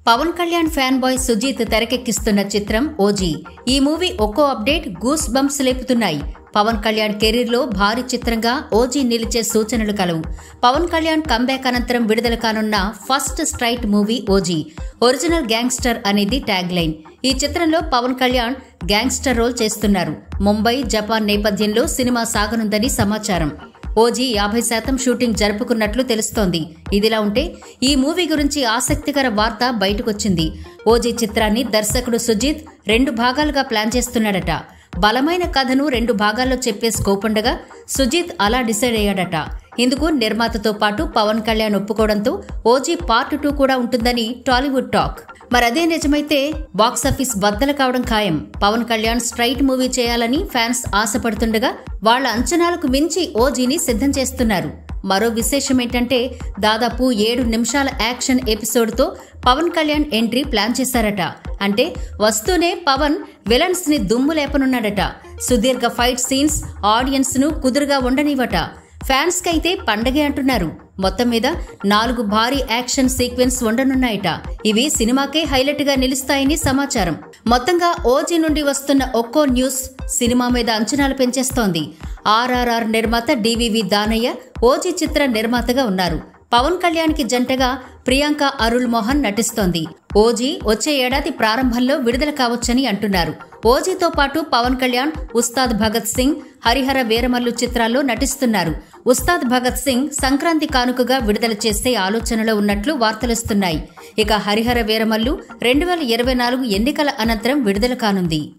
Pawan Kalyan fan boy Sujeeth తెరకెక్కిస్తున్న చిత్రం OG ఈ మూవీ ఒక్కో అప్డేట్ గూస్ బంప్స్ లేపుతున్నాయి పవన్ కళ్యాణ్ కెరీర్ లో భారీ చిత్రంగా ఓజీ నిలిచే సూచనలు కలవు పవన్ కళ్యాణ్ కంబ్యాక్ అనంతరం విడుదల కానున్న first straight movie OG original gangster అనేది ట్యాగ్ లైన్ ఈ చిత్రంలో పవన్ కళ్యాణ్ గ్యాంగ్స్టర్ రోల్ చేస్తున్నారు ముంబై జపాన్ నేపథ్యంలో సినిమా సాగనుందని సమాచారం ఓజీ యాభై శాతం షూటింగ్ జరుపుకున్నట్లు తెలుస్తోంది ఇదిలా ఉంటే ఈ మూవీ గురించి ఆసక్తికర వార్త బయటకొచ్చింది ఓజీ చిత్రాన్ని దర్శకుడు సుజిత్ రెండు భాగాలుగా ప్లాన్ చేస్తున్నాడట బలమైన కథను రెండు భాగాల్లో చెప్పే స్కోప్ ఉండగా సుజిత్ అలా డిసైడ్ అయ్యాడట ఇందుకు నిర్మాతతో పాటు పవన్ కళ్యాణ్ ఒప్పుకోవడంతో ఓజీ పార్ట్ టూ కూడా ఉంటుందని టాలీవుడ్ టాక్ మరదే నిజమైతే బాక్సాఫీస్ బద్దలు కావడం ఖాయం పవన్ కళ్యాణ్ స్ట్రైట్ మూవీ చేయాలని ఫ్యాన్స్ ఆశపడుతుండగా వాళ్ల అంచనాలకు మించి ఓజీని సిద్ధం చేస్తున్నారు మరో విశేషం ఏంటంటే దాదాపు ఏడు నిమిషాల యాక్షన్ ఎపిసోడ్తో పవన్ కళ్యాణ్ ఎంట్రీ ప్లాన్ చేశారట అంటే వస్తూనే పవన్ విలన్స్ ని దుమ్ము లేపనున్నాడట సుదీర్ఘ ఫైట్ సీన్స్ ఆడియన్స్ ను కుదురుగా ఉండనివట ఫ్యాన్స్ కైతే పండగే అంటున్నారు మొత్తం మీద నాలుగు భారీ యాక్షన్ సీక్వెన్స్ ఉండనున్నాయట ఇవి సినిమాకే హైలైట్ గా నిలుస్తాయని సమాచారం మొత్తంగా ఓజీ నుండి వస్తున్న ఒక్కో న్యూస్ సినిమా మీద అంచనాలు పెంచేస్తోంది ఆర్ఆర్ఆర్ నిర్మాత డివివి దానయ్య ఓజీ చిత్ర నిర్మాతగా ఉన్నారు పవన్ కళ్యాణ్ కి జంటగా ప్రియాంక అరుల్ మోహన్ నటిస్తోంది ఓజీ వచ్చే ఏడాది ప్రారంభంలో విడుదల కావచ్చని అంటున్నారు ఓజీతో పాటు పవన్ కళ్యాణ్ ఉస్తాద్ భగత్ సింగ్ హరిహర వీరమల్లు చిత్రాల్లో నటిస్తున్నారు ఉస్తాద్ భగత్ సింగ్ సంక్రాంతి కానుకగా విడుదల చేసే ఆలోచనలో ఉన్నట్లు వార్తలొస్తున్నాయి ఇక హరిహర వీరమల్లు రెండు వేల ఇరవై నాలుగు ఎన్నికల అనంతరం విడుదల కానుంది